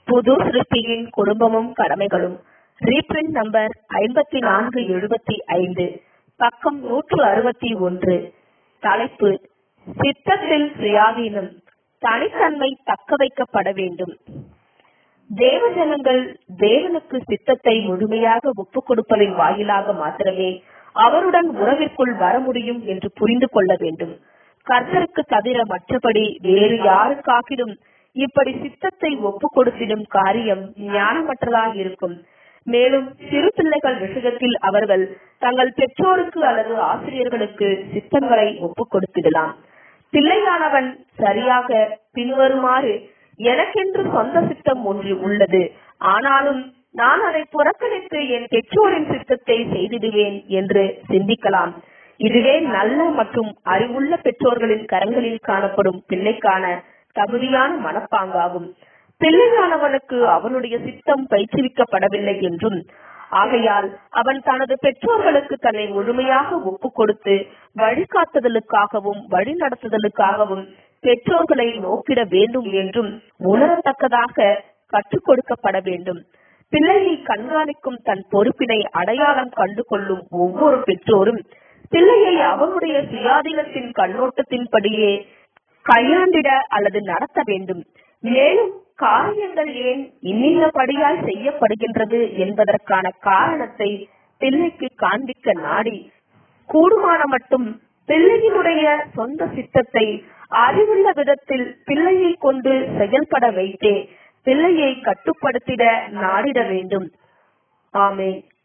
புது சிற்பியின் குடும்பமும் கடமைகளும் reprint number ஐம்பத்தி நான்கு எழுபத்தி ஐந்து பக்கம் நூற்று அறுபத்தி ஒன்று தலைப்பு சித்தத்தில் சுயாதீனம் தனித்தன்மை தக்க வைக்கப்பட வேண்டும் தேவஜனங்கள் தேவனுக்கு சித்தத்தை முழுமையாக ஒப்புக் கொடுப்பதின் வாயிலாக மாத்திரமே அவருடன் உறவிற்குள் வர முடியும் என்று புரிந்து கொள்ள வேண்டும் கர்த்தருக்கு தவிர மற்றபடி வேறு யாருக்காகிலும் இப்படி சித்தத்தை ஒப்புக் கொடுத்திடும் காரியம் ஞானமற்றதாக இருக்கும் மேலும் சிறு பிள்ளைகள் விஷயத்தில் அவர்கள் தங்கள் பெற்றோருக்கு அல்லது ஆசிரியர்களுக்கு சித்தங்களை ஒப்புக் கொடுத்திடலாம் பிள்ளையானவன் சரியாக பின்வருமாறு எனக்கென்று சொந்த சித்தம் ஒன்று உள்ளது ஆனாலும் நான் அதை புறக்கணித்து என் பெற்றோரின் சித்தத்தை செய்திடுவேன் என்று சிந்திக்கலாம் இதுவே நல்ல மற்றும் அறிவுள்ள பெற்றோர்களின் கரங்களில் காணப்படும் பிள்ளைக்கான தகுதியான மனப்பாங்காகும் பிள்ளையானவனுக்கு அவனுடைய சித்தம் பயிற்றுவிக்கப்படவில்லை என்றும் ஆகையால் அவன் தனது பெற்றோர்களுக்கு தன்னை முழுமையாக ஒப்புக் கொடுத்து வழிகாட்டுதலுக்காகவும் வழி நடத்துதலுக்காகவும் பெற்றோர்களை நோக்கிட வேண்டும் என்றும் உணரத்தக்கதாக கற்றுக் கொடுக்கப்பட வேண்டும் பிள்ளையை கண்காணிக்கும் தன் பொறுப்பினை அடையாளம் கண்டு கொள்ளும் ஒவ்வொரு பெற்றோரும் பிள்ளையை அவனுடைய சுயாதீனத்தின் கண்ணோட்டத்தின்படியே கையாண்டிட அல்லது நடத்த வேண்டும் மேலும் காரியங்கள் ஏன் இன்னின்னபடியால் செய்யப்படுகின்றது என்பதற்கான காரணத்தை பிள்ளைக்கு காண்பிக்க நாடி கூடுமான மட்டும் பிள்ளையினுடைய சொந்த சித்தத்தை அறிவுள்ள விதத்தில் பிள்ளையை கொண்டு செயல்பட வைத்தே பிள்ளையை கட்டுப்படுத்திட நாடிட வேண்டும் ஆமே